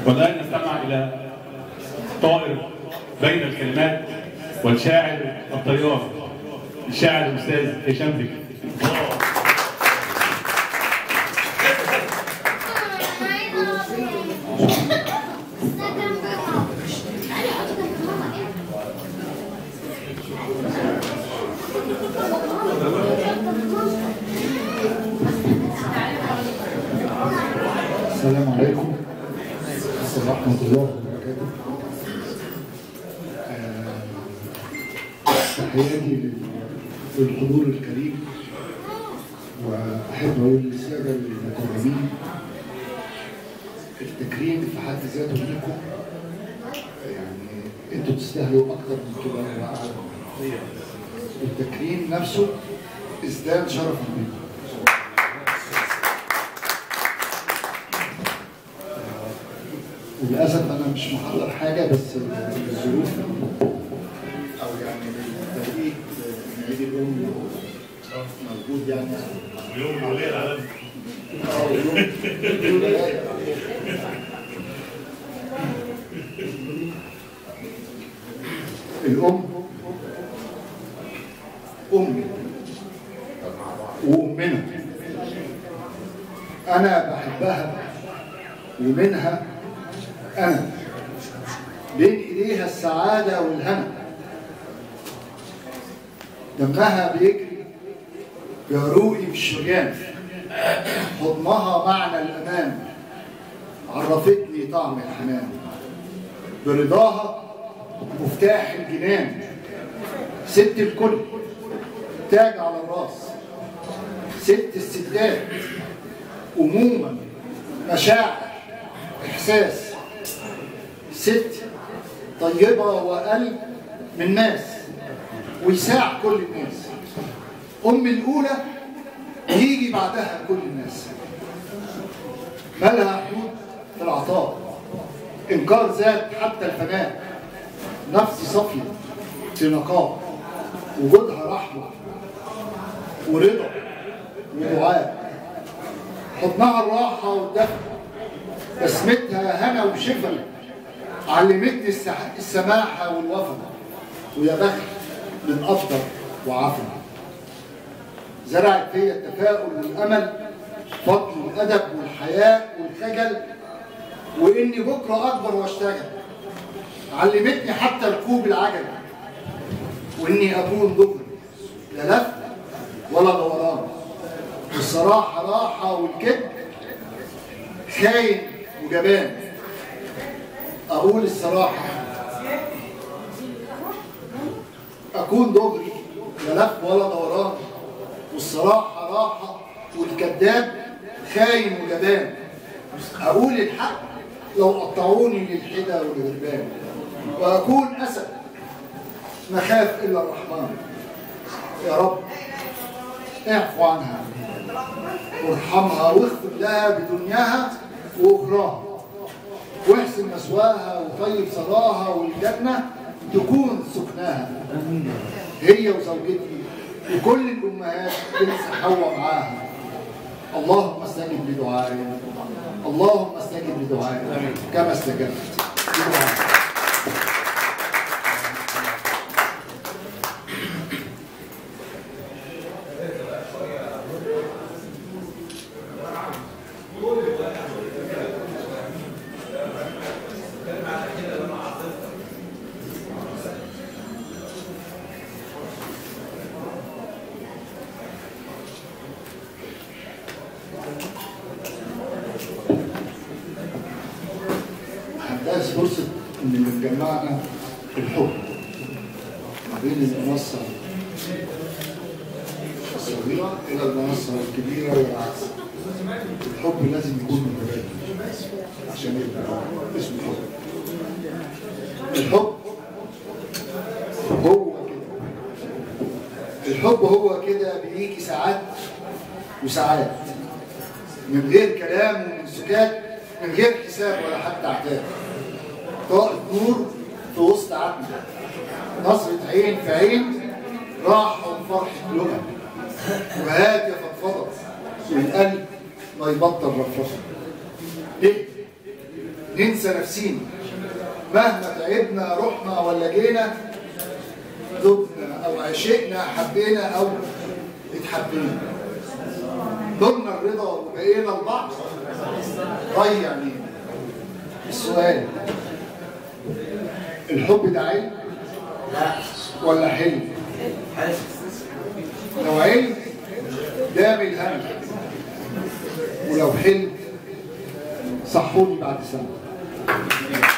والآن نستمع إلى طائر بين الكلمات والشاعر الطيار الشاعر الأستاذ هشام ذكري السلام عليكم ورحمة الله وبركاته آه، تحياتي لل- للحضور الكريم وأحب أقول للسادة المكرمين التكريم في حد ذاته ليكم يعني انتوا تستاهلوا أكتر من كده وأعلى التكريم نفسه ازداد شرفا بيكم وللاسف انا مش محضر حاجه بس الظروف او يعني التوقيت ان عيد الام موجود يعني يوم الولية العالمي اه يوم الولاية. الام امي وامنا انا بحبها ومنها أنا بين إيديها السعادة والهنا دمها بيجري جاروقي بالشجان حضنها معنى الأمان عرفتني طعم الحنان برضاها مفتاح الجنان ست الكل تاج على الراس ست الستات أموما مشاعر إحساس ست طيبة وقلب من ناس ويساع كل الناس أم الأولى يجي بعدها كل الناس مالها حدود في العطاء إنكار ذات حتى الفناء نفس صافية في نقاء وجودها رحمة ورضا ودعاء حضنها الراحة والدفء بسمتها هنا وشفا علمتني السح- السماحة والوفا ويا بخت من قدر وعفا زرعت فيا التفاؤل والأمل فضل الأدب والحياء والخجل وإني بكرة أكبر وأشتغل علمتني حتى ركوب العجل وإني أكون ذكر لا لف ولا دوران الصراحة راحة والكذب خاين وجبان اقول الصراحه اكون دغري لا لف ولا دوران والصراحه راحه والكذاب خاين وجبان اقول الحق لو قطعوني للحدى والغربان واكون اسد ما خاف الا الرحمن يا رب اعفو عنها وارحمها واغفر لها بدنياها واخراها واحسن مثواها وطيب ثراها والجنه تكون سكناها هي وزوجتي وكل الامهات تنسى حواء معاها اللهم استجب لدعائي اللهم استجب لدعائي كما استجبت لدعائي هنداس فرصة إن اللي مجمعنا الحب ما بين المنصة الصغيرة إلى المنصة الكبيرة والعكس الحب لازم يكون متبادل عشان يبقى اسمه حب الحب هو كده الحب هو كده بيجي ساعات وساعات من غير كلام ومن سكات من غير حساب ولا حتى عتاب طاقة نور في وسط عتمة نظرة عين في عين راحة وفرحة لغة وهات يا فضفضة والقلب ما يبطل رفرفة ليه؟ ننسى نفسينا مهما تعبنا رحنا ولا جينا ذبنا او عشقنا حبينا او اتحبينا ضمن الرضا وبقينا لبعض ضيع مين السؤال الحب ده علم ولا حلم لو علم دام الهم ولو حلم صحوني بعد سنه